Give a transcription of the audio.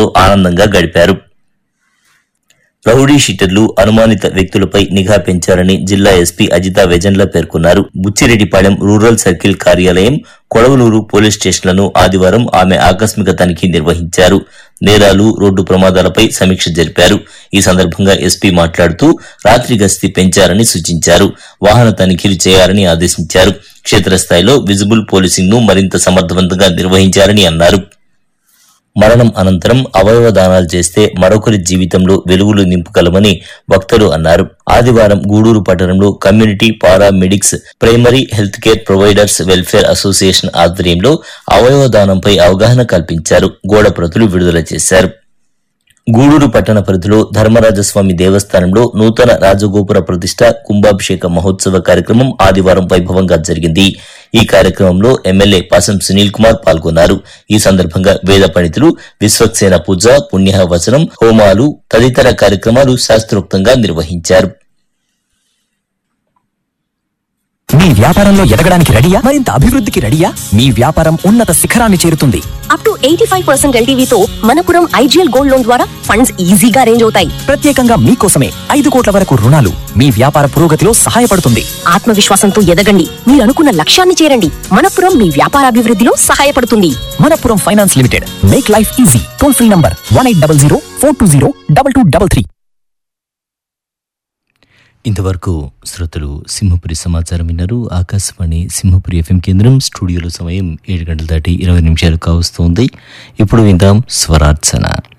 కుటుంబంతో ఆనందంగా గడిపారు రౌడీ షీటర్లు అనుమానిత వ్యక్తులపై నిఘా పెంచారని జిల్లా ఎస్పీ అజితా వెజన్ల పేర్కొన్నారు బుచ్చిరెడ్డిపాళెం రూరల్ సర్కిల్ కార్యాలయం కొడవలూరు పోలీస్ స్టేషన్లను ఆదివారం ఆమె ఆకస్మిక తనిఖీ నిర్వహించారు నేరాలు రోడ్డు ప్రమాదాలపై సమీక్ష జరిపారు ఈ సందర్భంగా ఎస్పీ మాట్లాడుతూ రాత్రి గస్తీ పెంచారని సూచించారు వాహన తనిఖీలు చేయాలని ఆదేశించారు క్షేత్రస్థాయిలో విజిబుల్ పోలీసింగ్ ను మరింత సమర్థవంతంగా నిర్వహించారని అన్నారు మరణం అనంతరం అవయవ దానాలు చేస్తే మరొకరి జీవితంలో వెలుగులు నింపగలమని వక్తలు అన్నారు ఆదివారం గూడూరు పట్టణంలో community paramedics primary health care providers welfare association ఆధ్వర్యంలో అవయవ దానంపై అవగాహన కల్పించారు గోడ ప్రతులు విడుదల చేశారు గూడూరు పట్టణ పరిధిలో ధర్మరాజస్వామి దేవస్థానంలో నూతన రాజగోపుర ప్రతిష్ట కుంభాభిషేక మహోత్సవ కార్యక్రమం ఆదివారం వైభవంగా జరిగింది ఈ కార్యక్రమంలో ఎమ్మెల్యే పాసం సునీల్ కుమార్ పాల్గొన్నారు ఈ సందర్భంగా వేద పండితులు విశ్వక్సేన పూజ పుణ్య వచనం హోమాలు తదితర కార్యక్రమాలు శాస్త్రోక్తంగా నిర్వహించారు మీ వ్యాపారంలో ఎదగడానికి రెడీయా మరింత అభివృద్ధికి రెడీయా మీ వ్యాపారం ఉన్నత శిఖరాన్ని చేరుతుంది up to eighty five percent ఎల్టీవీతో మనపురం ఐజీఎల్ గోల్డ్ లోన్ ద్వారా ఫండ్స్ ఈజీగా అరేంజ్ అవుతాయి ప్రత్యేకంగా మీకోసమే ఐదు కోట్ల వరకు రుణాలు మీ వ్యాపార పురోగతిలో సహాయపడుతుంది ఆత్మవిశ్వాసంతో ఎదగండి మీరు అనుకున్న లక్ష్యాన్ని చేరండి మనపురం మీ వ్యాపారాభివృద్ధిలో సహాయపడుతుంది Manappuram finance limited make life easy toll free number one eight double zero four two zero double two double three ఇంతవరకు శ్రోతలు సింహపురి సమాచారం విన్నారు ఆకాశవాణి సింహపురి ఎఫ్ఎం కేంద్రం స్టూడియోలో సమయం ఏడు గంటల దాటి ఇరవై నిమిషాలు కావస్తోంది ఇప్పుడు విందాం స్వరార్చన